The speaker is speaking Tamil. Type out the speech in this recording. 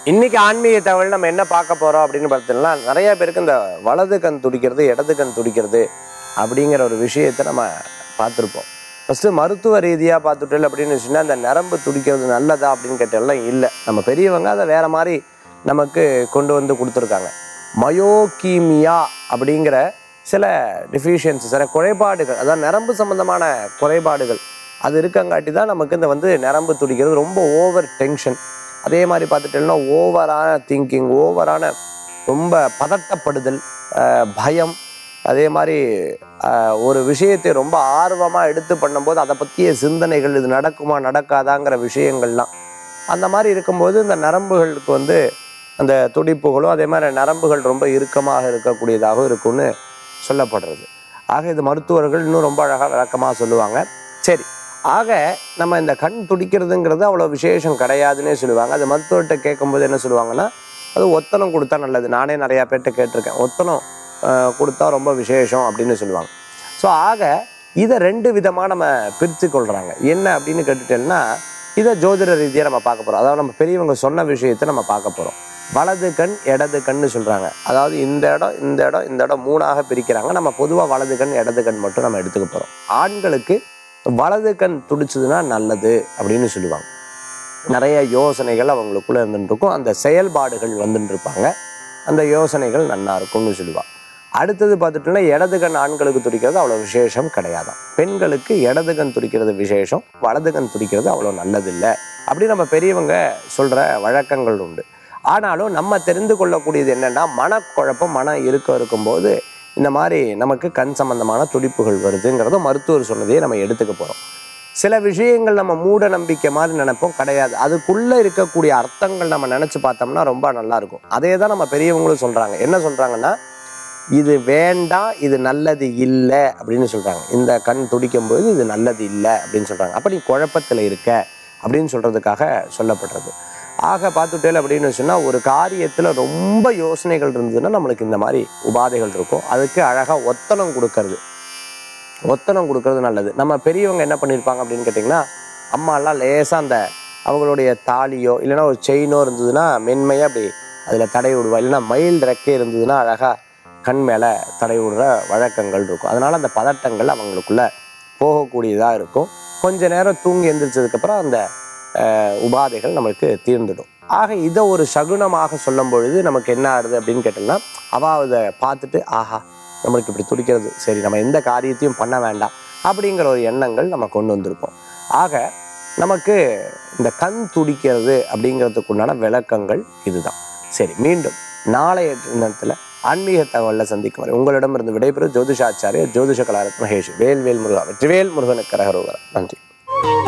இன்னைக்கு ஆன்மீக தகவல் நம்ம என்ன பார்க்க போறோம் அப்படின்னு பார்த்தீங்கன்னா நிறைய பேருக்கு இந்த வலது கண் துடிக்கிறது இடது கண் துடிக்கிறது அப்படிங்கிற ஒரு விஷயத்தை நம்ம பார்த்துருப்போம் ஃபஸ்ட்டு மருத்துவ ரீதியாக பார்த்துட்டோம் அப்படின்னு வச்சுன்னா இந்த நரம்பு துடிக்கிறது நல்லதா அப்படின்னு கேட்டாலாம் இல்லை நம்ம பெரியவங்க அதை வேற மாதிரி நமக்கு கொண்டு வந்து கொடுத்துருக்காங்க மயோகீமியா அப்படிங்கிற சில டிஃபிஷியன்சி சில குறைபாடுகள் அதாவது நரம்பு சம்பந்தமான குறைபாடுகள் அது இருக்கங்காட்டி தான் நமக்கு இந்த வந்து நரம்பு துடிக்கிறது ரொம்ப ஓவர் டென்ஷன் அதே மாதிரி பார்த்துட்டோம்னா ஓவரான திங்கிங் ஓவரான ரொம்ப பதட்டப்படுதல் அஹ், பயம் அதே மாதிரி அஹ், ஒரு விஷயத்தை ரொம்ப ஆர்வமாக எடுத்து பண்ணும்போது அதை பற்றிய சிந்தனைகள் இது நடக்குமா நடக்காதாங்கிற விஷயங்கள்லாம் அந்த மாதிரி இருக்கும்போது இந்த நரம்புகளுக்கு வந்து அந்த துடிப்புகளும் அதே மாதிரி நரம்புகள் ரொம்ப இறுக்கமாக இருக்கக்கூடியதாகவும் இருக்கும்னு சொல்லப்படுறது ஆக இது மருத்துவர்கள் இன்னும் ரொம்ப அழகாக விளக்கமாக சொல்லுவாங்க சரி ஆக நம்ம இந்த கண் துடிக்கிறதுங்கிறது அவ்வளோ விசேஷம் கிடையாதுன்னே சொல்லுவாங்க அது மருத்துவர்கிட்ட கேட்கும்போது என்ன சொல்லுவாங்கன்னா அது ஒத்தனம் கொடுத்தா நல்லது நானே நிறையா பேர்கிட்ட கேட்டிருக்கேன் ஒத்தனம் ஆஹ், கொடுத்தா ரொம்ப விசேஷம் அப்படின்னு சொல்லுவாங்க ஸோ ஆக இதை ரெண்டு விதமாக நம்ம பிரித்து கொள்கிறாங்க என்ன அப்படின்னு கேட்டுட்டேன்னா இதை ஜோதிட ரீதியாக நம்ம பார்க்க போகிறோம் அதாவது நம்ம பெரியவங்க சொன்ன விஷயத்தை நம்ம பார்க்க போகிறோம் வலது கண் இடது கண்ணு சொல்கிறாங்க அதாவது இந்த இடம் இந்த இடம் இந்த இடம் மூணாக பிரிக்கிறாங்க நம்ம பொதுவாக வலது கண் இடது கண் மட்டும் நம்ம எடுத்துக்க போகிறோம் ஆண்களுக்கு வலது கண் துடிச்சதுன்னா நல்லது அப்படின்னு சொல்லுவாங்க நிறைய யோசனைகள் அவங்களுக்குள்ள இருந்துட்டு இருக்கும் அந்த செயல்பாடுகள் வந்துட்டு இருப்பாங்க அந்த யோசனைகள் நன்னா இருக்கும்னு சொல்லுவாங்க அடுத்தது பார்த்துட்டோம்னா இடது கண் ஆண்களுக்கு துடிக்கிறது அவ்வளோ விசேஷம் கிடையாதாம் பெண்களுக்கு இடது கண் துடிக்கிறது விசேஷம் வலது கண் துடிக்கிறது அவ்வளோ நல்லதில்லை அப்படி நம்ம பெரியவங்க சொல்கிற வழக்கங்கள் உண்டு ஆனாலும் நம்ம தெரிந்து கொள்ளக்கூடியது என்னென்னா மனக்குழப்பம் மன இறுக்கம் இருக்கும்போது இந்த மாதிரி நமக்கு கண் சம்பந்தமான துடிப்புகள் வருதுங்கிறத மருத்துவர் சொன்னதையே நம்ம எடுத்துக்க போகிறோம் சில விஷயங்கள் நம்ம மூட நம்பிக்கை மாதிரி நினைப்போம் கிடையாது அதுக்குள்ளே இருக்கக்கூடிய அர்த்தங்கள் நம்ம நினச்சி பார்த்தோம்னா ரொம்ப நல்லா இருக்கும் அதே தான் நம்ம பெரியவங்களும் சொல்கிறாங்க என்ன சொல்கிறாங்கன்னா இது வேண்டாம் இது நல்லது இல்லை அப்படின்னு சொல்கிறாங்க இந்த கண் துடிக்கும் போது இது நல்லது இல்லை அப்படின்னு சொல்கிறாங்க அப்போ நீ குழப்பத்தில் இருக்க அப்படின்னு சொல்கிறதுக்காக சொல்லப்படுறது ஆக பார்த்துட்டேல் அப்படின்னு சொன்னால் ஒரு காரியத்தில் ரொம்ப யோசனைகள் இருந்ததுன்னா நம்மளுக்கு இந்த மாதிரி உபாதைகள் இருக்கும் அதுக்கு அழகாக ஒத்தனம் கொடுக்கறது ஒத்தனம் கொடுக்கறது நல்லது நம்ம பெரியவங்க என்ன பண்ணியிருப்பாங்க அப்படின்னு கேட்டிங்கன்னா அம்மாலாம் லேசாக அந்த அவங்களுடைய தாலியோ இல்லைன்னா ஒரு செயினோ இருந்ததுன்னா மென்மையாக அப்படி அதில் தடை விடுவா இல்லைன்னா மயில் ரெக்கை இருந்ததுன்னா அழகாக கண் மேலே தடை விடுற வழக்கங்கள் இருக்கும் அதனால் அந்த பதட்டங்கள் அவங்களுக்குள்ள போகக்கூடியதாக இருக்கும் கொஞ்ச நேரம் தூங்கி எந்திரிச்சதுக்கப்புறம் அந்த அஹ், உபாதைகள் நம்மளுக்கு தீர்ந்துடும் ஆக இதை ஒரு சகுனமாக சொல்லும் பொழுது நமக்கு என்ன ஆகுது அப்படின்னு கேட்டோம்னா அவள் அதை பார்த்துட்டு ஆஹா நம்மளுக்கு இப்படி துடிக்கிறது சரி நம்ம எந்த காரியத்தையும் பண்ண வேண்டாம் அப்படிங்கிற ஒரு எண்ணங்கள் நம்ம கொண்டு வந்திருப்போம் ஆக நமக்கு இந்த கண் துடிக்கிறது அப்படிங்கிறதுக்குண்டான விளக்கங்கள் இதுதான் சரி மீண்டும் நாளைய தினத்தில் ஆன்மீக தகவலில் சந்திக்கும் வரை உங்களிடமிருந்து விடைபெறும் ஜோதிஷாச்சாரியர் ஜோதிஷ கலாரத் மகேஷ் வேல்வேல் முருகா வெற்றிவேல் முருகனுக்கு கரகரோகரா நன்றி